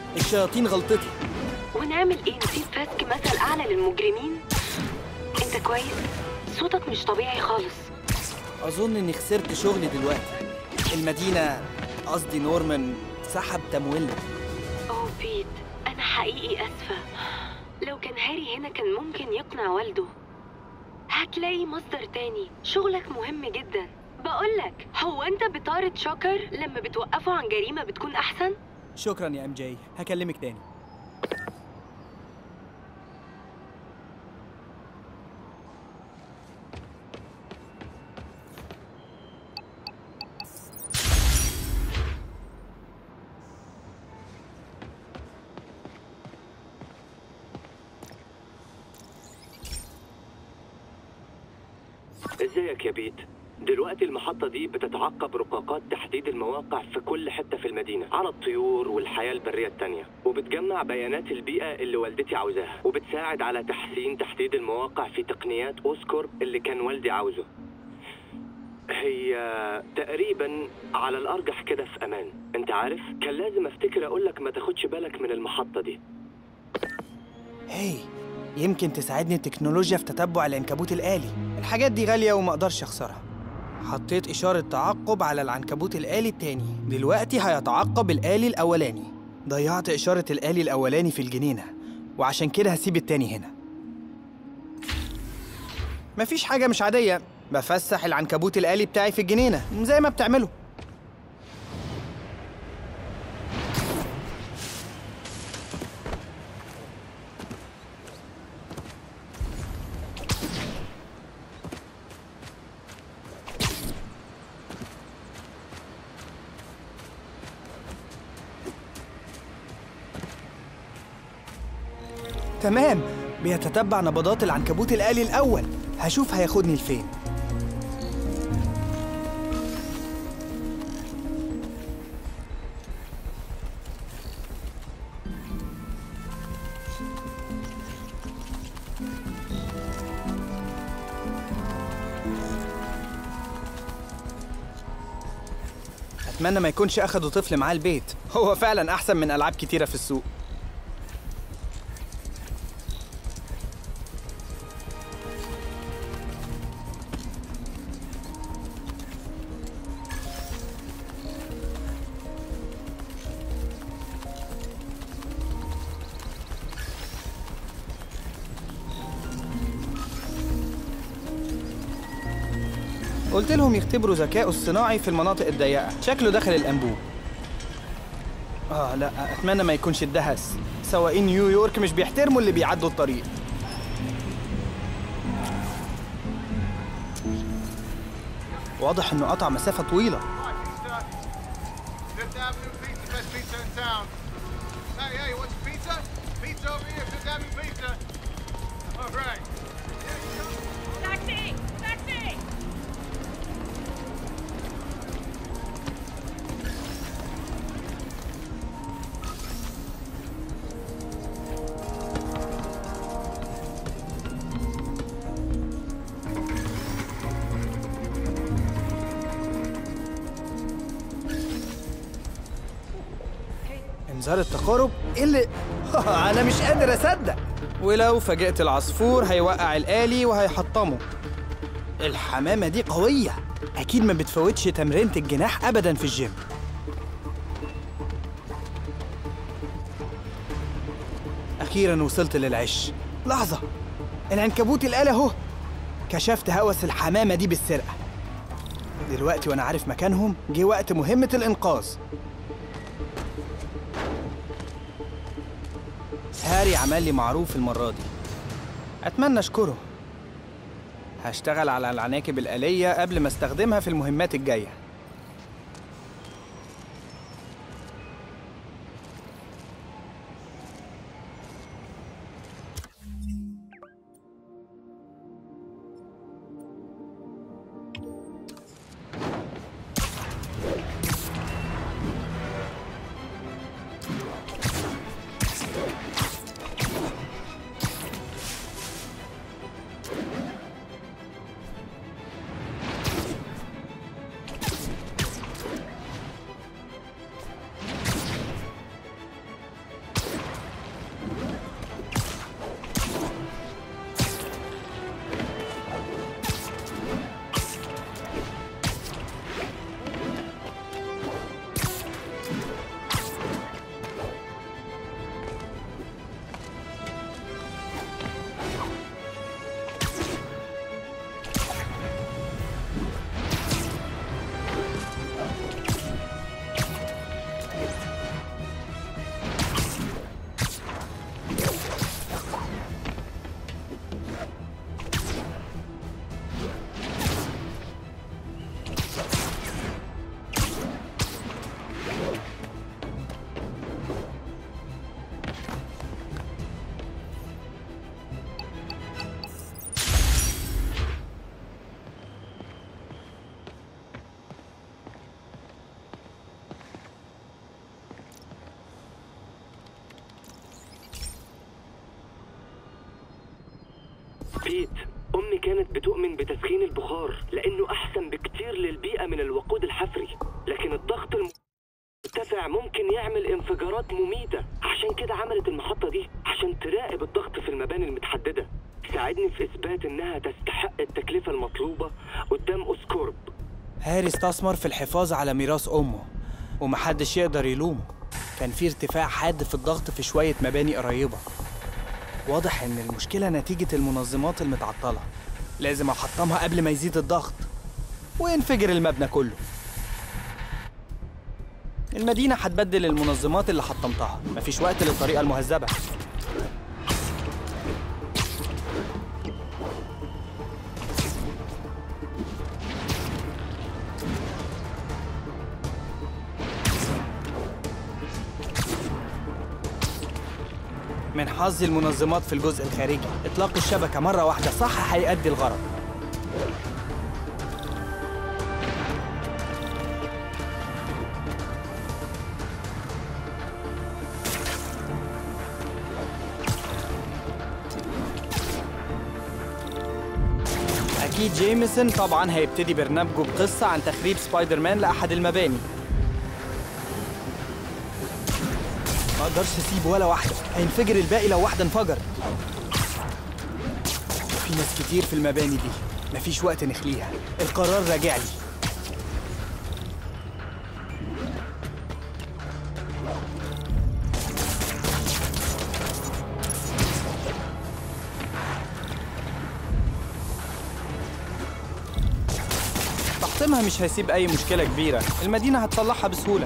الشياطين غلطتي ونعمل ايه نسيب فاسك مثل اعلى للمجرمين انت كويس صوتك مش طبيعي خالص اظن اني خسرت شغلي دلوقتي المدينه قصدي نورمان سحب تمويلنا اوه بيت انا حقيقي اسفه لو كان هاري هنا كان ممكن يقنع والده هتلاقي مصدر تاني شغلك مهم جدا بقولك هو انت بطارة شوكر لما بتوقفوا عن جريمة بتكون احسن شكرا يا ام جي هكلمك تاني ازيك يا بيت دلوقتي المحطة دي بتتعقب رقاقات تحديد المواقع في كل حتة في المدينة على الطيور والحياة البرية التانية وبتجمع بيانات البيئة اللي والدتي عاوزاها وبتساعد على تحسين تحديد المواقع في تقنيات أوسكور اللي كان والدي عاوزه هي تقريبا على الأرجح كده في أمان انت عارف كان لازم افتكر أقولك ما تاخدش بالك من المحطة دي هي يمكن تساعدني التكنولوجيا في تتبع العنكبوت الآلي الحاجات دي غالية وما اقدرش اخسرها حطيت إشارة تعقب على العنكبوت الآلي التاني دلوقتي هيتعقب الآلي الأولاني ضيعت إشارة الآلي الأولاني في الجنينة وعشان كده هسيب التاني هنا مفيش حاجة مش عادية بفسح العنكبوت الآلي بتاعي في الجنينة زي ما بتعمله تمام بيتتبع نبضات العنكبوت الآلي الأول هشوف هياخدني لفين أتمنى ما يكونش أخدوا طفل معاه البيت هو فعلا أحسن من ألعاب كتيرة في السوق قلت لهم يختبروا ذكائه الصناعي في المناطق الضيقة شكله دخل الأنبوب آه لا أتمنى ما يكونش اتدهس سواقين نيويورك مش بيحترموا اللي بيعدوا الطريق واضح إنه قطع مسافة طويلة Fifth Avenue Pizza, best pizza in town. Hey, hey, what's pizza? Pizza over here, Fifth Avenue Pizza. All right. Taxi! Taxi! انذار التقارب إيه اللي انا مش قادر اصدق ولو فاجئت العصفور هيوقع الآلي وهيحطمه الحمامة دي قوية أكيد ما بتفوتش تمرينة الجناح أبدا في الجيم أخيرا وصلت للعش لحظة العنكبوت الآلي أهو كشفت هوس الحمامة دي بالسرقة دلوقتي وأنا عارف مكانهم جه وقت مهمة الإنقاذ هاري عمل لي معروف المرة دي أتمنى أشكره هشتغل على العناكب الآلية قبل ما استخدمها في المهمات الجاية بيت أمي كانت بتؤمن بتسخين البخار لأنه أحسن بكتير للبيئة من الوقود الحفري لكن الضغط المرتفع ممكن يعمل انفجارات مميتة عشان كده عملت المحطة دي عشان تراقب الضغط في المباني المتحددة ساعدني في إثبات إنها تستحق التكلفة المطلوبة قدام أوسكورب هاري استثمر في الحفاظ على ميراث أمه ومحدش يقدر يلومه كان في ارتفاع حاد في الضغط في شوية مباني قريبة واضح إن المشكلة نتيجة المنظمات المتعطلة لازم أحطمها قبل ما يزيد الضغط وينفجر المبنى كله المدينة هتبدل المنظمات اللي حطمتها مفيش وقت للطريقة المهذبة من حظ المنظمات في الجزء الخارجي إطلاق الشبكة مرة واحدة صح هيأدي الغرض أكيد جيمسون طبعا هيبتدي برنامجه بقصة عن تخريب سبايدر مان لأحد المباني ما اقدرش اسيب ولا واحدة هينفجر الباقي لو واحدة انفجر في ناس كتير في المباني دي مفيش وقت نخليها القرار راجع لي تحطيمها مش هيسيب أي مشكلة كبيرة المدينة هتصلحها بسهولة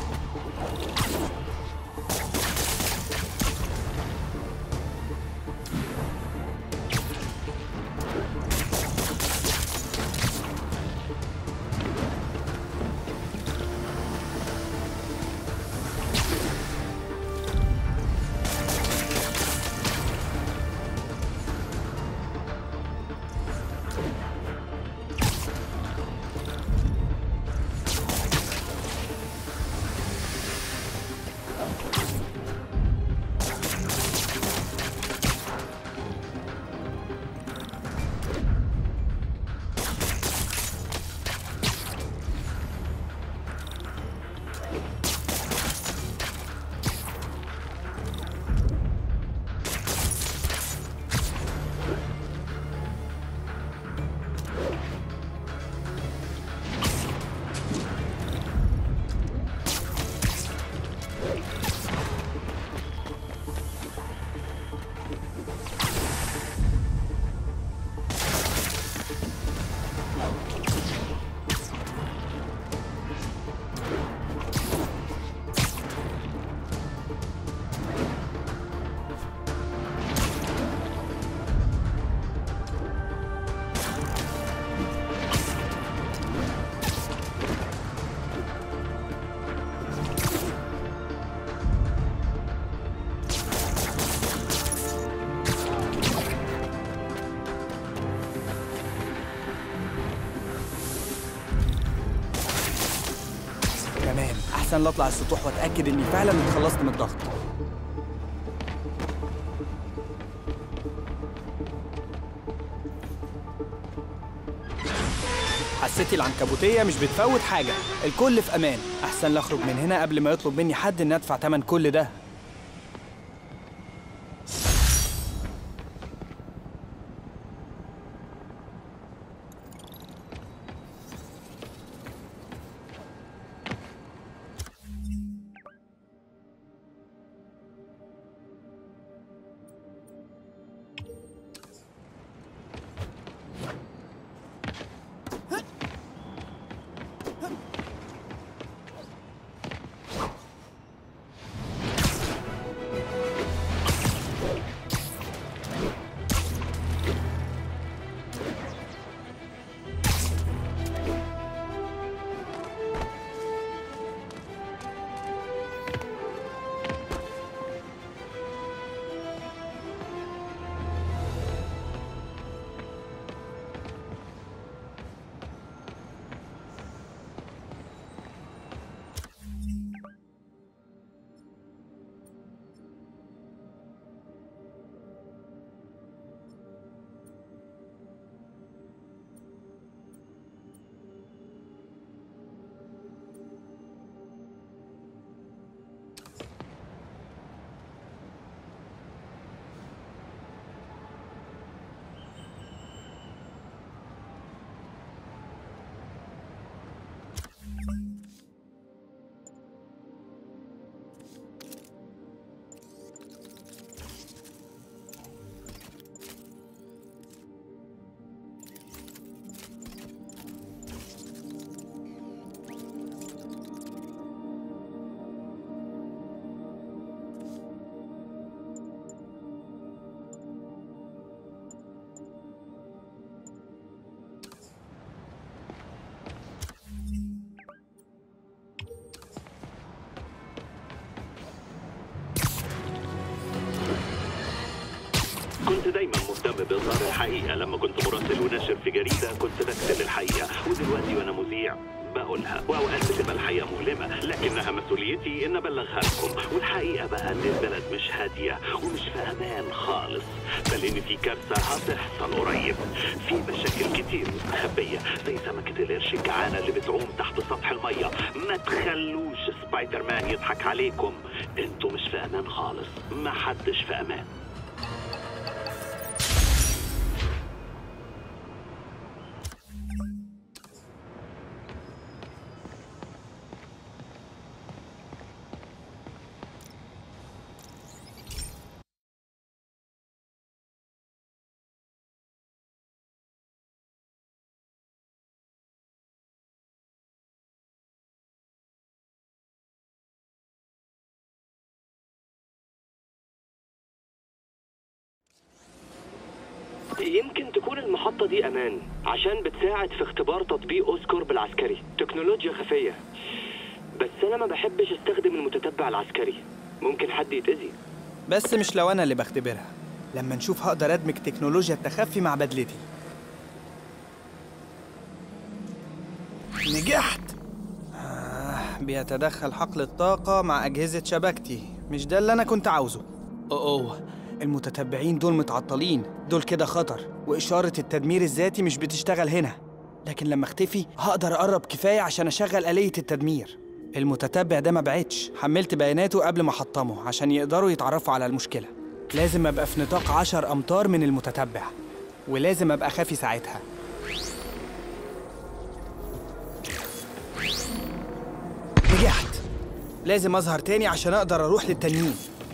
تمام احسن لا اطلع السطوح واتاكد اني فعلا اتخلصت من الضغط حسيتي العنكبوتية مش بتفوت حاجة الكل في أمان أحسن لا أخرج من هنا قبل ما يطلب مني حد إني أدفع تمن كل ده كنت دايما مهتم بإظهار الحقيقة لما كنت مراسل وناشر في جريدة كنت بكتب الحقيقة ودلوقتي وأنا مذيع بقولها وأوقات بتبقى الحقيقة مؤلمة لكنها مسؤوليتي إن أبلغها لكم والحقيقة بقى إن البلد مش هادية ومش في أمان خالص بل إن في كارثة هتحصل قريب في مشاكل كتير مستخبية زي سمكة القرش الجعانة اللي بتعوم تحت سطح المية ما تخلوش سبايدر مان يضحك عليكم انتوا مش في أمان خالص ما حدش في أمان يمكن تكون المحطة دي أمان عشان بتساعد في اختبار تطبيق أوسكورب العسكري تكنولوجيا خفية بس أنا ما بحبش استخدم المتتبع العسكري ممكن حد يتأذي بس مش لو أنا اللي بختبرها لما نشوف هقدر أدمج تكنولوجيا التخفي مع بدلتي نجحت آه بيتدخل حقل الطاقة مع أجهزة شبكتي مش ده اللي أنا كنت عاوزه أوه, أوه. المتتبعين دول متعطلين دول كده خطر وإشارة التدمير الذاتي مش بتشتغل هنا لكن لما اختفي هقدر أقرب كفاية عشان أشغل آلية التدمير المتتبع ده ما بعتش حملت بياناته قبل ما أحطمه عشان يقدروا يتعرفوا على المشكلة لازم أبقى في نطاق عشر أمتار من المتتبع ولازم أبقى خافي ساعتها نجحت لازم أظهر تاني عشان أقدر أروح للتنين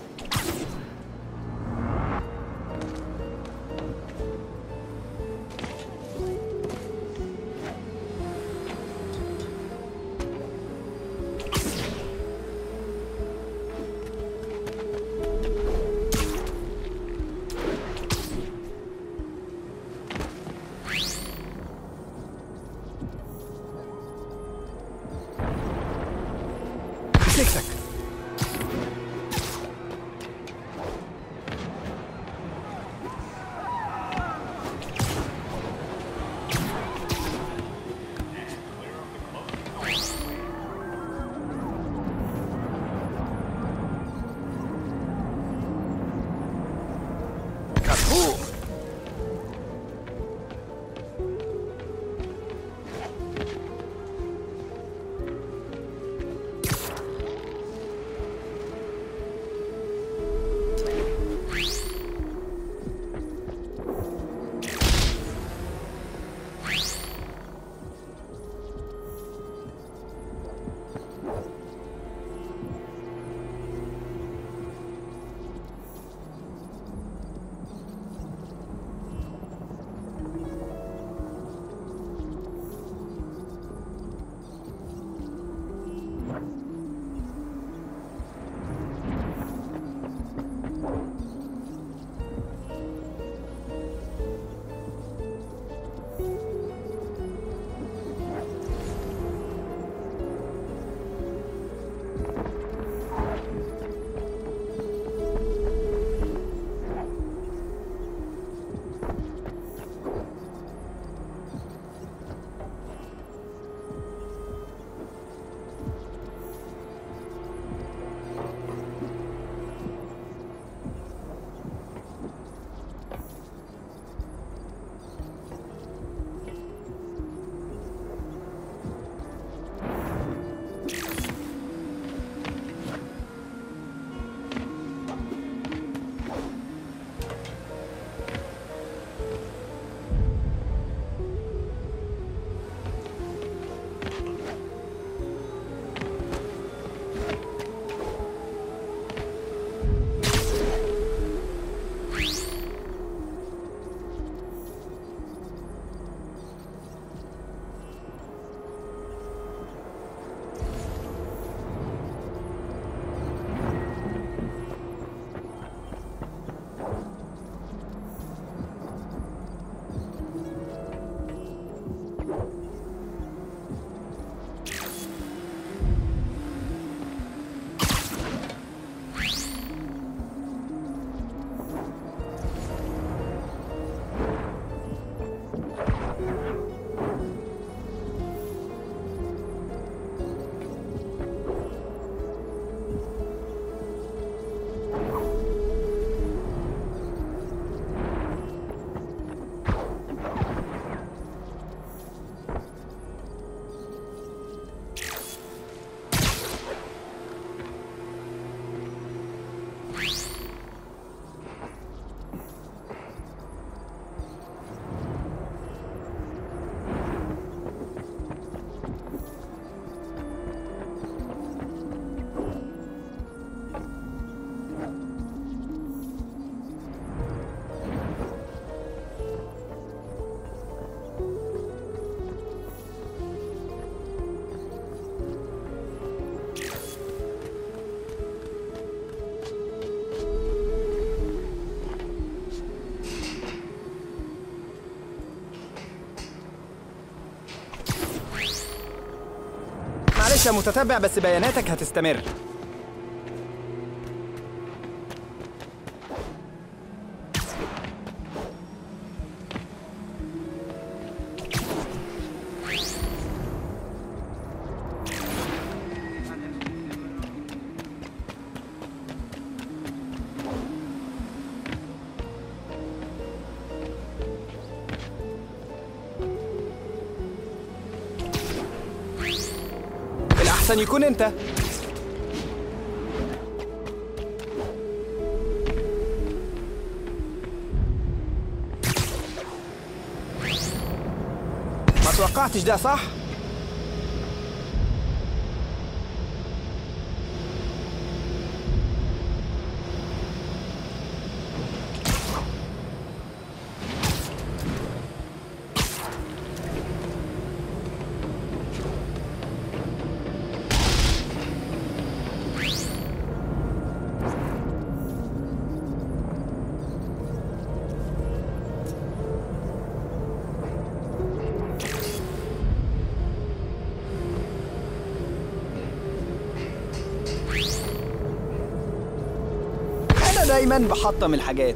مسكتك كفو معلش يا متتبع بس بياناتك هتستمر الأحسن يكون أنت ما توقعتش ده صح؟ أنا دايما بحطم الحاجات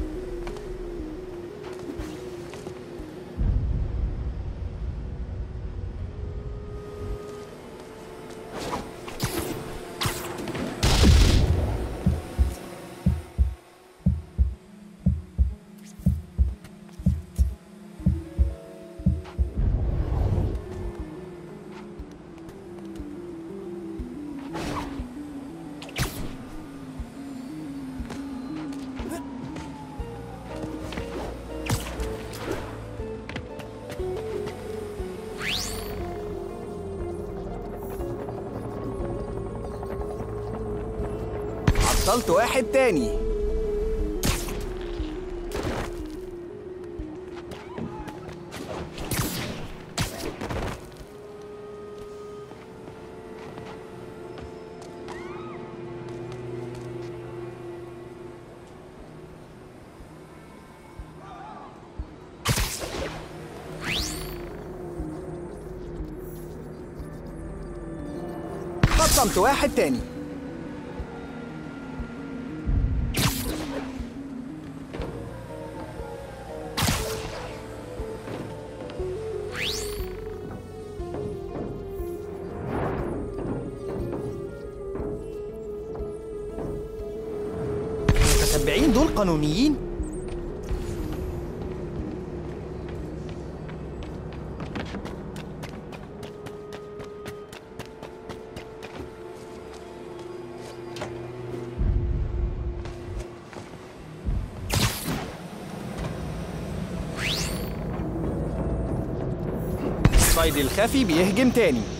عطلت واحد تاني حطمت واحد تاني المتتبعين دول قانونيين صيدي الخفي بيهجم تاني